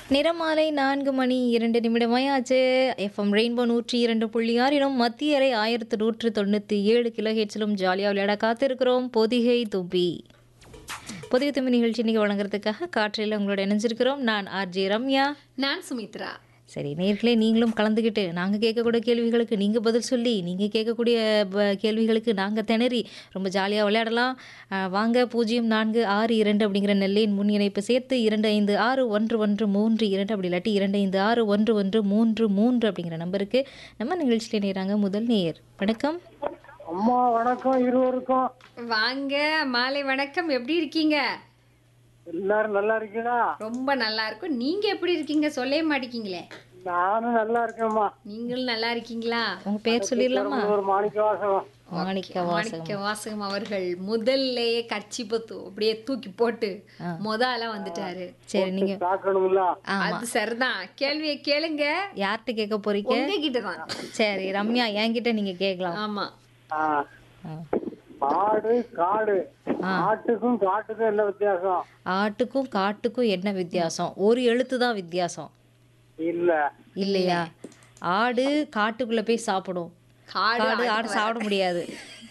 நிறமாலை நான்கு மணி இரண்டு நிமிடமாயாச்சு எஃப்எம் ரெயின்போ நூற்றி இரண்டு புள்ளி ஆறிலும் மத்திய அறை ஆயிரத்து நூற்று தொண்ணூற்றி ஏழு கிலோ ஹெச்சிலும் ஜாலியாக விளையாட காத்திருக்கிறோம் பொதிகை தும்பி பொதிகை தும்பி நிகழ்ச்சி இன்னைக்கு வழங்குறதுக்காக காற்றில் உங்களோட இணைஞ்சிருக்கிறோம் நான் ஆர்ஜே ரம்யா நான் சுமித்ரா சரி நேர்களே நீங்களும் கலந்துக்கிட்டு நாங்கள் கேட்கக்கூடிய கேள்விகளுக்கு நீங்கள் பதில் சொல்லி நீங்கள் கேட்கக்கூடிய ப- கேள்விகளுக்கு நாங்கள் திணறி ரொம்ப ஜாலியாக விளையாடலாம் அஹ், வாங்க பூஜ்ஜியம் நான்கு ஆறு இரண்டு அப்படிங்கிற நெல்லையின் முன் இணைப்பு சேர்த்து இரண்டு ஐந்து ஆறு ஒன்று ஒன்று மூன்று இரண்டு அப்படி இல்லாட்டி இரண்டு ஐந்து ஆறு ஒன்று ஒன்று மூன்று மூன்று அப்படிங்கிற நம்பருக்கு நம்ம நிகழ்ச்சியில் நேராங்க முதல் நேயர் வணக்கம் அம்மா வணக்கம் இருவருக்கும் வாங்க மாலை வணக்கம் எப்படி இருக்கீங்க எல்லாரும் நல்லா இருக்கீங்களா ரொம்ப நல்லா இருக்கும் நீங்க எப்படி இருக்கீங்க சொல்லவே மாட்டேங்கிங்களே நானும் நல்லா இருக்கேம்மா நீங்களும் நல்லா இருக்கீங்களா உங்கள் பேர் சொல்லிடலாமா ஒரு மாணிக்க வாசகம் மாணிக்க வாசகம் மாணிக்க வாசகம் அவர்கள் முதல்லயே கட்சி பத்து அப்படியே தூக்கி போட்டு முதல்ல வந்துட்டாரு சரி நீங்கள் தாக்கணும்ல அது சரிதான் கேள்வியை கேளுங்க யார்கிட்ட கேட்க போறீங்க உங்ககிட்ட தான் சரி ரம்யா என்கிட்ட நீங்கள் கேட்கலாம் ஆமா ஆ, ஆ. ஆடு காடு ஆட்டுக்கும் காட்டுக்கும் என்ன வித்தியாசம் ஆட்டுக்கும் காட்டுக்கும் என்ன வித்தியாசம் ஒரு எழுத்து தான் வித்தியாசம் இல்ல இல்லையா ஆடு காட்டுக்குள்ள போய் சாப்பிடும் காடு காடு ஆடு சாப்பிட முடியாது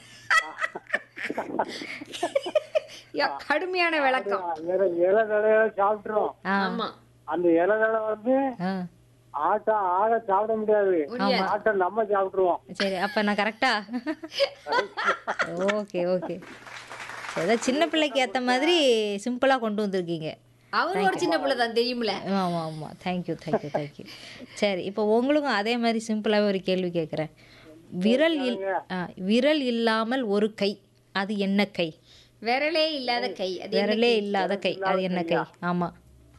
யா, கடுமையான விளக்கம் இலை இலை தடையில சாப்பிட்டுரும் ஆ, ஆமா அந்த இலை தடை வந்து ஆ. ஆட்டை ஆடை சாப்பிட முடியாது ஆட்டை நம்ம சாப்பிட்டுருவோம் சரி அப்ப நான் கரெக்டா ஓகே ஓகே ஏதோ சின்ன பிள்ளைக்கு ஏத்த மாதிரி சிம்பிளா கொண்டு வந்திருக்கீங்க அவர் ஒரு சின்ன பிள்ளை தான் தெரியுமில ஆமா ஆமா தேங்க்யூ தேங்க்யூ தேங்க்யூ சரி இப்போ உங்களுக்கும் அதே மாதிரி சிம்பிளாவே ஒரு கேள்வி கேட்குறேன் விரல் இல் ஆ, விரல் இல்லாமல் ஒரு கை அது என்ன கை விரலே இல்லாத கை அது என்ன விரலே கை? இல்லாத கை அது என்ன கை ஆமா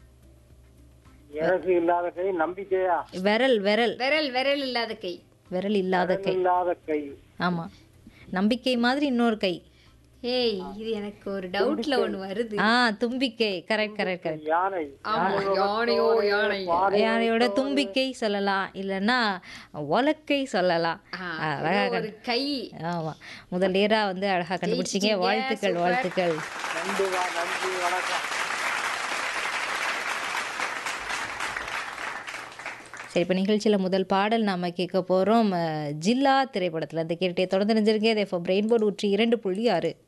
இறகு இல்லாத கை நம்பிக்கையா விரல் விரல் விரல் விரல் இல்லாத கை விரல் இல்லாத கை இல்லாத கை ஆமா நம்பிக்கை மாதிரி இன்னொரு கை ஏய் இது எனக்கு ஒரு டவுட்ல ஒண்ணு வருது ஆ தும்பிக்கை கரெக்ட் கரெக்ட் கரெக்ட் யானை ஆமா யானையோ யானை யாரையோட தும்பிக்கை சொல்லலாம் இல்லைன்னா உலக்கை சொல்லலாம் ஆ, அழகா இது ஒரு கை ஆமா முதல் நேரா வந்து அழகா கண்டுபிடிச்சிங்க வாழ்த்துக்கள் வாழ்த்துக்கள் நன்றிமா நன்றி வணக்கம் சரி இப்போ நிகழ்ச்சியில் முதல் பாடல் நாம கேட்க போகிறோம் ஜில்லா திரைப்படத்தில் அந்த கேட்டே தொடர்ந்து நினைஞ்சிருக்கேன் எஃப்எம் ரெயின்போர்டு ஊற்றி இரண்டு புள்ளி ஆறு